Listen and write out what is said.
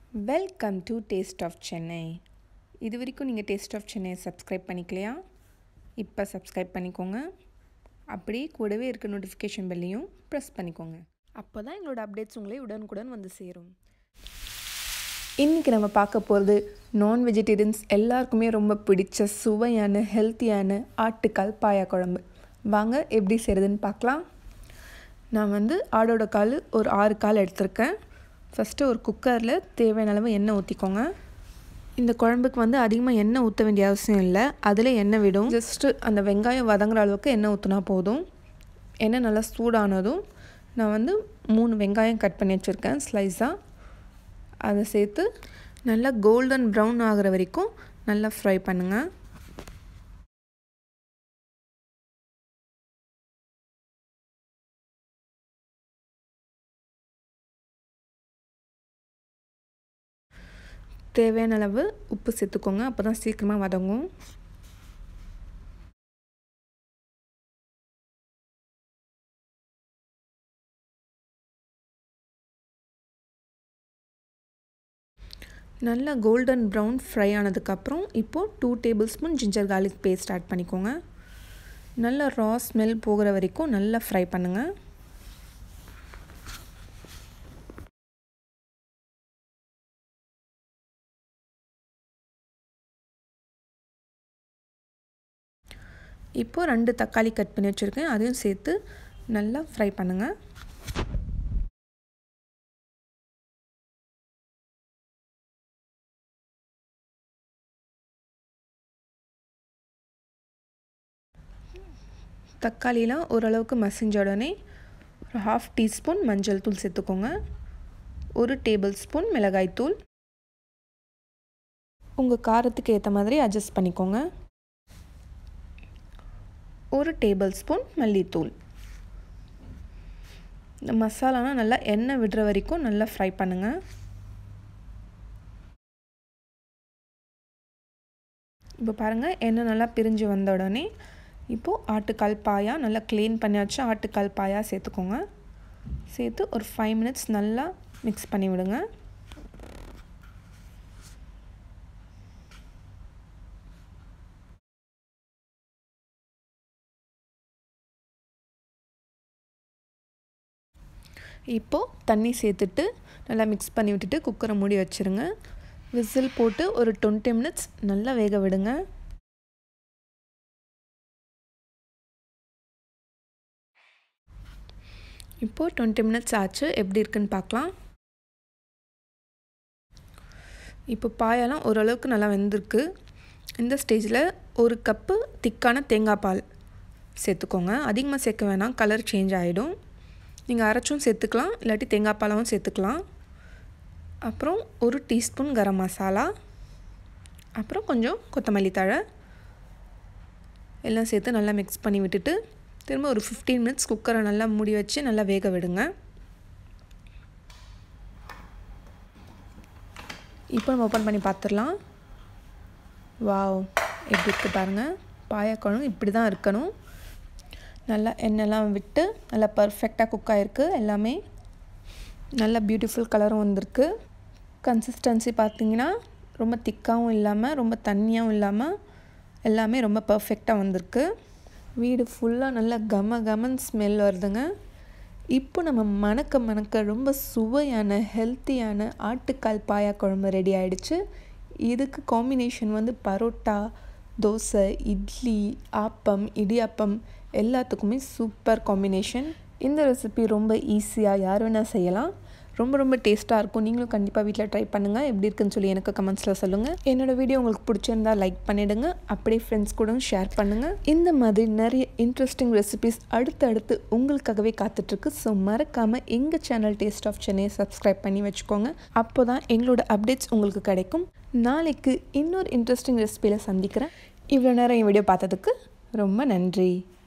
welcome to taste of Chennai இது வரைக்கும் நீங்கள் டேஸ்ட் ஆஃப் சென்னை சப்ஸ்கிரைப் பண்ணிக்கலையா இப்போ சப்ஸ்கிரைப் பண்ணிக்கோங்க அப்படியே கூடவே இருக்க நோட்டிஃபிகேஷன் பெல்லையும் ப்ரெஸ் பண்ணிக்கோங்க அப்போ தான் எங்களோட அப்டேட்ஸ் உங்களை உடனுக்குடன் வந்து சேரும் இன்றைக்கி நம்ம பார்க்க போகிறது நான் வெஜிடேரியன்ஸ் எல்லாருக்குமே ரொம்ப பிடிச்ச சுவையான ஹெல்த்தியான ஆட்டுக்கால் பாயா குழம்பு வாங்க எப்படி செய்கிறதுன்னு பார்க்கலாம் நான் வந்து ஆடோட கால் ஒரு ஆறு கால் எடுத்திருக்கேன் ஃபஸ்ட்டு ஒரு குக்கரில் தேவையான அளவு எண்ணெய் ஊற்றிக்கோங்க இந்த குழம்புக்கு வந்து அதிகமாக எண்ணெய் ஊற்ற வேண்டிய அவசியம் இல்லை அதில் எண்ணெய் விடும் ஜஸ்ட்டு அந்த வெங்காயம் வதங்குற அளவுக்கு எண்ணெய் ஊற்றினா போதும் எண்ணெய் நல்லா சூடானதும் நான் வந்து மூணு வெங்காயம் கட் பண்ணி வச்சுருக்கேன் ஸ்லைஸாக அதை சேர்த்து நல்லா கோல்டன் ப்ரௌன் ஆகிற வரைக்கும் நல்லா ஃப்ரை பண்ணுங்கள் தேவையான அளவு உப்பு சேர்த்துக்கோங்க அப்போ தான் சீக்கிரமாக வதங்கும் நல்லா கோல்டன் ப்ரௌன் ஃப்ரை ஆனதுக்கப்புறம் இப்போது two tablespoon ginger garlic paste add பண்ணிக்கோங்க நல்லா ரா ஸ்மெல் போகிற வரைக்கும் நல்லா ஃப்ரை பண்ணுங்கள் இப்போது ரெண்டு தக்காளி கட் பண்ணி வச்சுருக்கேன் அதையும் சேர்த்து நல்லா ஃப்ரை பண்ணுங்கள் தக்காளிலாம் ஓரளவுக்கு மசிஞ்ச உடனே ஒரு ஹாஃப் டீஸ்பூன் மஞ்சள் தூள் சேர்த்துக்கோங்க ஒரு டேபிள் ஸ்பூன் மிளகாய் தூள் உங்கள் காரத்துக்கு ஏற்ற மாதிரி அட்ஜஸ்ட் பண்ணிக்கோங்க ஒரு டேபிள் ஸ்பூன் மல்லித்தூள் இந்த மசாலாலாம் நல்லா எண்ணெய் விடுற வரைக்கும் நல்லா ஃப்ரை பண்ணுங்கள் இப்போ பாருங்கள் எண்ணெய் நல்லா பிரிஞ்சு வந்த உடனே இப்போது ஆட்டுக்கால் பாயா நல்லா க்ளீன் பண்ணியாச்சு ஆட்டுக்கால் பாயா சேர்த்துக்கோங்க சேர்த்து ஒரு ஃபைவ் மினிட்ஸ் நல்லா மிக்ஸ் பண்ணி விடுங்க இப்போது தண்ணி சேர்த்துட்டு நல்லா மிக்ஸ் பண்ணி விட்டுட்டு குக்கரை மூடி வச்சுருங்க விசில் போட்டு ஒரு டுவெண்ட்டி மினிட்ஸ் நல்லா வேக விடுங்க இப்போது டுவெண்ட்டி மினிட்ஸ் ஆச்சு எப்படி இருக்குன்னு பார்க்கலாம் இப்போ பாயெல்லாம் ஓரளவுக்கு நல்லா வெந்திருக்கு இந்த ஸ்டேஜில் ஒரு கப்பு திக்கான தேங்காய் பால் சேர்த்துக்கோங்க அதிகமாக சேர்க்க வேணாம் கலர் சேஞ்ச் ஆகிடும் நீங்கள் அரைச்சும் சேர்த்துக்கலாம் இல்லாட்டி தேங்காய் பாலாவும் சேர்த்துக்கலாம் அப்புறம் ஒரு டீஸ்பூன் கரம் மசாலா அப்புறம் கொஞ்சம் கொத்தமல்லி தழை எல்லாம் சேர்த்து நல்லா மிக்ஸ் பண்ணி விட்டுட்டு திரும்ப ஒரு ஃபிஃப்டீன் மினிட்ஸ் குக்கரை நல்லா மூடி வச்சு நல்லா வேக விடுங்க இப்போ நம்ம ஓப்பன் பண்ணி பார்த்துடலாம் வாவ் எப்படி இருக்குது பாருங்கள் பாயாக்குழம்பு இப்படி தான் இருக்கணும் நல்லா எண்ணெய்லாம் விட்டு நல்லா பர்ஃபெக்டாக குக் ஆகிருக்கு எல்லாமே நல்ல பியூட்டிஃபுல் கலரும் வந்திருக்கு கன்சிஸ்டன்சி பார்த்திங்கன்னா ரொம்ப திக்காகவும் இல்லாமல் ரொம்ப தண்ணியாகவும் இல்லாமல் எல்லாமே ரொம்ப பர்ஃபெக்டாக வந்திருக்கு வீடு ஃபுல்லாக நல்லா கம கமன் ஸ்மெல் வருதுங்க இப்போ நம்ம மணக்க மணக்க ரொம்ப சுவையான ஹெல்த்தியான ஆட்டுக்கால் பாயா குழம்பு ரெடி ஆகிடுச்சு இதுக்கு காம்பினேஷன் வந்து பரோட்டா தோசை இட்லி ஆப்பம் இடியாப்பம் எல்லாத்துக்குமே சூப்பர் காம்பினேஷன் இந்த ரெசிபி ரொம்ப ஈஸியாக யார் வேணால் செய்யலாம் ரொம்ப ரொம்ப டேஸ்ட்டாக இருக்கும் நீங்களும் கண்டிப்பாக வீட்டில் ட்ரை பண்ணுங்கள் எப்படி இருக்குன்னு சொல்லி எனக்கு கமெண்ட்ஸில் சொல்லுங்கள் என்னோடய வீடியோ உங்களுக்கு பிடிச்சிருந்தா லைக் பண்ணிவிடுங்க அப்படியே ஃப்ரெண்ட்ஸ் கூட ஷேர் பண்ணுங்கள் இந்த மாதிரி நிறைய இன்ட்ரெஸ்டிங் ரெசிபிஸ் அடுத்தடுத்து உங்களுக்காகவே காத்துட்ருக்கு ஸோ மறக்காமல் எங்கள் சேனல் டேஸ்ட் ஆஃப் சென்னையை சப்ஸ்கிரைப் பண்ணி வச்சுக்கோங்க அப்போ தான் எங்களோட அப்டேட்ஸ் உங்களுக்கு கிடைக்கும் நாளைக்கு இன்னொரு இன்ட்ரெஸ்டிங் ரெசிபியில் சந்திக்கிறேன் இவ்வளோ நேரம் என் வீடியோ பார்த்ததுக்கு ரொம்ப நன்றி